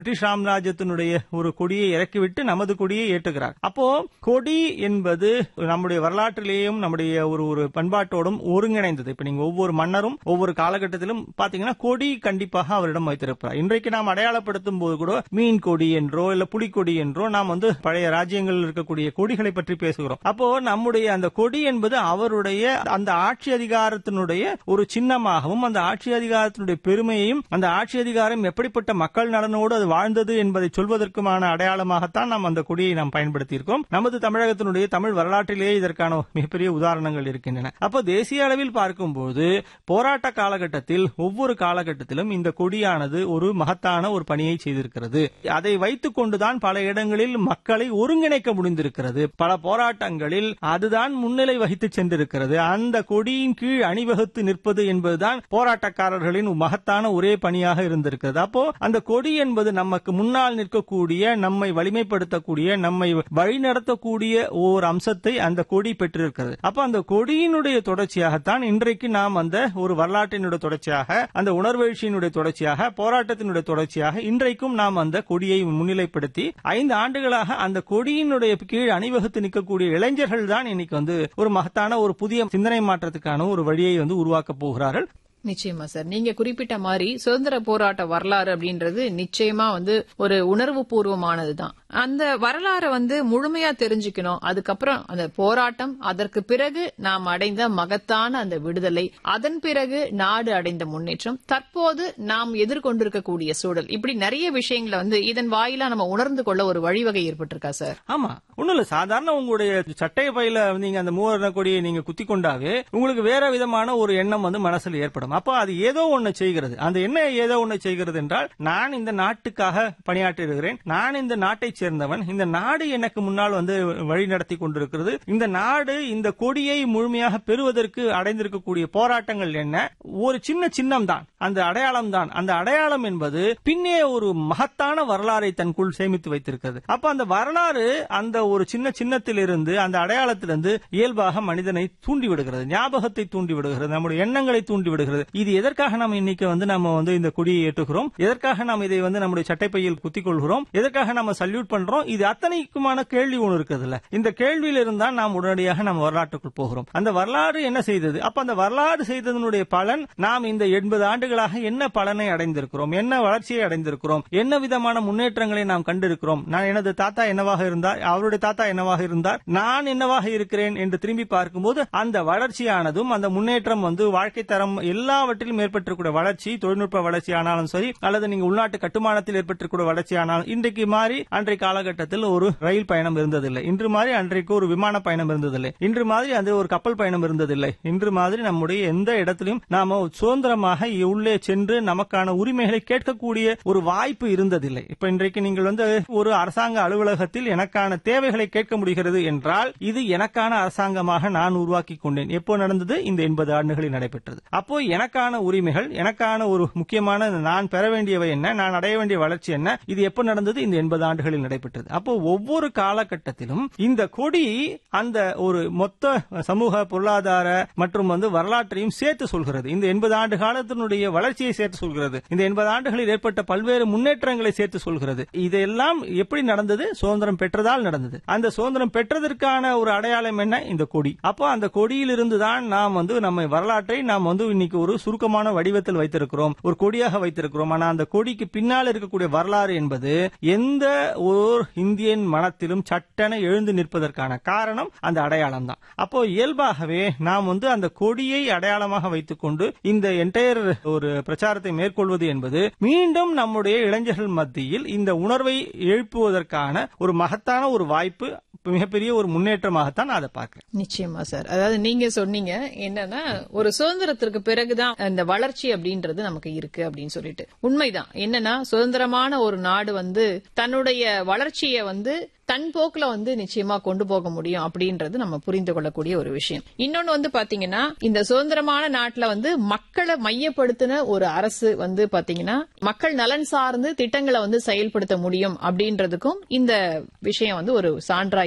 British சாம்ராஜ்யத்தினுடைய ஒரு கொடியை இறக்கிவிட்டு நமது கொடியை ஏற்றுகிறார் அப்போ கொடி என்பது நம்முடைய வரலாற்றிலேயும் நம்முடைய ஒரு ஒரு பண்பாட்டோடும் ஒருங்கிணைந்தது இப்ப நீங்க ஒவ்வொரு மன்னரும் ஒவ்வொரு காலகட்டத்திலும் பாத்தீங்கன்னா கொடி கண்டிப்பாக அவரிடம் வைத்திருப்பார் இன்றைக்கு நாம் அடையாளப்படுத்தும் போது கூட மீன் கொடி என்றோ இல்ல புலிக்கொடி என்றோ நாம் வந்து பழைய ராஜ்யங்களில் இருக்கக்கூடிய கொடிகளை பற்றி பேசுகிறோம் அப்போ நம்முடைய அந்த கொடி என்பது அவருடைய அந்த ஆட்சி அதிகாரத்தினுடைய ஒரு சின்னமாகவும் அந்த ஆட்சி அதிகாரத்தினுடைய பெருமையையும் அந்த ஆட்சி அதிகாரம் எப்படிப்பட்ட மக்கள் நலனோடு அது வாழ்ந்தது என்பதை சொல்வதற்குமான அடையாளமாகத்தான் நாம் அந்த கொடியை நாம் பயன்படுத்தியிருக்கோம் நமது தமிழகத்தினுடைய தமிழ் வரலாற்றிலேயே இதற்கான மிகப்பெரிய உதாரணங்கள் இருக்கின்றன அப்போ தேசிய அளவில் பார்க்கும்போது போராட்ட காலகட்டத்தில் ஒவ்வொரு காலகட்டத்திலும் இந்த கொடியானது ஒரு மகத்தான ஒரு பணியை செய்திருக்கிறது அதை வைத்துக் கொண்டுதான் பல இடங்களில் மக்களை ஒருங்கிணைக்க முடிந்திருக்கிறது பல போராட்டங்களில் அதுதான் முன்னிலை வகித்து சென்றிருக்கிறது அந்த கொடியின் கீழ் அணிவகுத்து நிற்பது என்பதுதான் போராட்டக்காரர்களின் மகத்தான ஒரே பணியாக இருந்திருக்கிறது அப்போ அந்த கொடி என்பது நமக்கு முன்னால் நிற்கக்கூடிய நம்மை வலிமைப்படுத்தக்கூடிய நம்மை வழிநடத்தக்கூடிய ஓர் அம்சத்தை அந்த கொடி பெற்றிருக்கிறது அப்ப அந்த கொடியினுடைய தொடர்ச்சியாகத்தான் இன்றைக்கு நாம் அந்த ஒரு வரலாற்றினுடைய தொடர்ச்சியாக அந்த உணர்வெழுச்சியினுடைய தொடர்ச்சியாக போராட்டத்தினுடைய தொடர்ச்சியாக இன்றைக்கும் நாம் அந்த கொடியை முன்னிலைப்படுத்தி ஐந்து ஆண்டுகளாக அந்த கொடியினுடைய கீழ் அணிவகுத்து நிற்கக்கூடிய இளைஞர்கள் தான் இன்னைக்கு வந்து ஒரு மகத்தான ஒரு புதிய சிந்தனை மாற்றத்துக்கான ஒரு வழியை வந்து உருவாக்க போகிறார்கள் நிச்சயமா சார் நீங்க குறிப்பிட்ட மாதிரி சுதந்திர போராட்ட வரலாறு அப்படின்றது நிச்சயமா வந்து ஒரு உணர்வு பூர்வமானதுதான் அந்த வரலாறை வந்து முழுமையா தெரிஞ்சுக்கணும் அதுக்கப்புறம் அந்த போராட்டம் அதற்கு பிறகு நாம் அடைந்த மகத்தான அந்த விடுதலை அதன் பிறகு நாடு அடைந்த முன்னேற்றம் தற்போது நாம் எதிர்கொண்டிருக்கக்கூடிய சூழல் இப்படி நிறைய விஷயங்களை வந்து இதன் வாயிலா நம்ம உணர்ந்து கொள்ள ஒரு வழிவகை ஏற்பட்டிருக்கா சார் ஆமா ஒண்ணும் இல்ல சாதாரண உங்களுடைய சட்டை பையில நீங்க அந்த மூவர்ண கொடியை நீங்க குத்தி கொண்டாவே உங்களுக்கு வேற விதமான ஒரு எண்ணம் வந்து மனசுல ஏற்படும் அப்போ அது ஏதோ ஒண்ணு செய்கிறது அந்த என்ன ஏதோ ஒண்ணு செய்கிறது என்றால் நான் இந்த நாட்டுக்காக பணியாற்றுகிறேன் நான் இந்த நாட்டை சேர்ந்தவன் இந்த நாடு எனக்கு முன்னால் வந்து வழி நடத்தி கொண்டிருக்கிறது இந்த நாடு இந்த கொடியை முழுமையாக பெறுவதற்கு அடைந்திருக்கக்கூடிய போராட்டங்கள் என்ன ஒரு சின்ன சின்னம் தான் அந்த அடையாளம் தான் அந்த அடையாளம் என்பது பின்னே ஒரு மகத்தான வரலாறை தனக்குள் சேமித்து வைத்திருக்கிறது அப்ப அந்த வரலாறு அந்த ஒரு சின்ன சின்னத்திலிருந்து அந்த அடையாளத்திலிருந்து இயல்பாக மனிதனை தூண்டி விடுகிறது ஞாபகத்தை தூண்டி விடுகிறது நம்முடைய எண்ணங்களை தூண்டி விடுகிறது இது எதற்காக நாம் இன்னைக்கு வந்து நம்ம வந்து இந்த கொடியை ஏற்றுகிறோம் எதற்காக நாம் இதை வந்து நம்முடைய சட்டைப்பையில் குத்திக் கொள்கிறோம் எதற்காக நம்ம சல்யூட் பண்றோம் இது அத்தனைக்குமான கேள்வி ஒன்று இருக்குது இல்ல இந்த கேள்வியில் இருந்தா நாம் உடனடியாக நம்ம வரலாற்றுக்குள் போகிறோம் அந்த வரலாறு என்ன செய்தது அப்ப அந்த வரலாறு செய்ததனுடைய பலன் நாம் இந்த எண்பது ஆண்டுகளாக என்ன பலனை அடைந்திருக்கிறோம் என்ன வளர்ச்சியை அடைந்திருக்கிறோம் என்ன விதமான முன்னேற்றங்களை நாம் கண்டிருக்கிறோம் நான் எனது தாத்தா என்னவாக இருந்தார் அவருடைய தாத்தா என்னவாக இருந்தார் நான் என்னவாக இருக்கிறேன் என்று திரும்பி பார்க்கும்போது அந்த வளர்ச்சியானதும் அந்த முன்னேற்றம் வந்து வாழ்க்கை தரம் எல்லாவற்றிலும் ஏற்பட்டிருக்கூடிய வளர்ச்சி தொழில்நுட்ப வளர்ச்சி ஆனாலும் சரி அல்லது நீங்க உள்நாட்டு கட்டுமானத்தில் ஏற்பட்டிருக்கூடிய வளர்ச்சி ஆனாலும் இன்றைக்கு மாறி அன்றைய காலகட்டத்தில் ஒரு ரயில் பயணம் இருந்ததில்லை இன்று மாதிரி அன்றைக்கு ஒரு விமான பயணம் இருந்ததில்லை இன்று மாதிரி அது ஒரு கப்பல் பயணம் இருந்ததில்லை இன்று மாதிரி நம்முடைய எந்த இடத்திலும் நாம சுதந்திரமாக உள்ளே சென்று நமக்கான உரிமைகளை கேட்கக்கூடிய ஒரு வாய்ப்பு இருந்ததில்லை இப்ப இன்றைக்கு நீங்கள் வந்து ஒரு அரசாங்க அலுவலகத்தில் எனக்கான தேவைகளை கேட்க முடிகிறது என்றால் இது எனக்கான அரசாங்கமாக நான் உருவாக்கி கொண்டேன் எப்போ நடந்தது இந்த எண்பது ஆண்டுகளில் நடைபெற்றது அப்போ எனக்கான உரிமைகள் எனக்கான ஒரு முக்கியமான நான் பெற வேண்டியவை என்ன நான் அடைய வேண்டிய வளர்ச்சி என்ன இது எப்ப நடந்தது இந்த எண்பது ஆண்டுகளில் நடைபெற்றது அப்போ ஒவ்வொரு காலகட்டத்திலும் இந்த கொடி அந்த ஒரு மொத்த சமூக பொருளாதார மற்றும் வந்து வரலாற்றையும் சேர்த்து சொல்கிறது இந்த எண்பது ஆண்டு காலத்தினுடைய வளர்ச்சியை சேர்த்து சொல்கிறது இந்த எண்பது ஆண்டுகளில் ஏற்பட்ட பல்வேறு முன்னேற்றங்களை சேர்த்து சொல்கிறது இதெல்லாம் எப்படி நடந்தது சுதந்திரம் பெற்றதால் நடந்தது அந்த சுதந்திரம் பெற்றதற்கான ஒரு அடையாளம் என்ன இந்த கொடி அப்போ அந்த கொடியிலிருந்து தான் நாம் வந்து நம்ம வரலாற்றை நாம் வந்து இன்னைக்கு ஒரு சுருக்கமான வடிவத்தில் வைத்திருக்கிறோம் ஒரு கொடியாக வைத்திருக்கிறோம் ஆனா அந்த கொடிக்கு பின்னால் இருக்கக்கூடிய வரலாறு என்பது எந்த ஒரு இந்தியன் மனத்திலும் சட்டென எழுந்து நிற்பதற்கான காரணம் அந்த அடையாளம் தான் அப்போ இயல்பாகவே நாம் வந்து அந்த கொடியை அடையாளமாக வைத்துக் கொண்டு இந்த என்டையர் ஒரு பிரச்சாரத்தை மேற்கொள்வது என்பது மீண்டும் நம்முடைய இளைஞர்கள் மத்தியில் இந்த உணர்வை எழுப்புவதற்கான ஒரு மகத்தான ஒரு வாய்ப்பு மிகப்பெரிய ஒரு முன்னேற்றமாகத்தான் நான் அதை பார்க்கிறேன் நிச்சயமா சார் அதாவது நீங்க சொன்னீங்க என்னன்னா ஒரு சுதந்திரத்திற்கு பிறகுதான் இந்த வளர்ச்சி அப்படின்றது நமக்கு இருக்கு அப்படின்னு சொல்லிட்டு உண்மைதான் என்னன்னா சுதந்திரமான ஒரு நாடு வந்து தன்னுடைய வளர்ச்சியை வந்து தன் போக்குல வந்து நிச்சயமா கொண்டு போக முடியும் அப்படின்றது நம்ம புரிந்து கொள்ளக்கூடிய ஒரு விஷயம் இன்னொன்னு வந்து பாத்தீங்கன்னா இந்த சுதந்திரமான நாட்டுல வந்து மக்களை மையப்படுத்தின ஒரு அரசு வந்து பாத்தீங்கன்னா மக்கள் நலன் சார்ந்து திட்டங்களை வந்து செயல்படுத்த முடியும் அப்படின்றதுக்கும் இந்த விஷயம் வந்து ஒரு சான்றா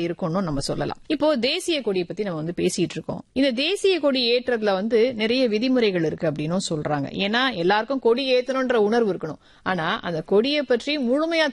இருக்கும்னு நம்ம சொல்லலாம் இப்போ தேசிய கொடியை பத்தி நம்ம வந்து பேசிட்டு இருக்கோம் இந்த தேசிய கொடி ஏற்றதுல வந்து நிறைய விதிமுறைகள் இருக்கு அப்படின்னும் சொல்றாங்க ஏன்னா எல்லாருக்கும் கொடி ஏத்தணும்ன்ற உணர்வு இருக்கணும் ஆனா அந்த கொடியை பற்றி முழுமையா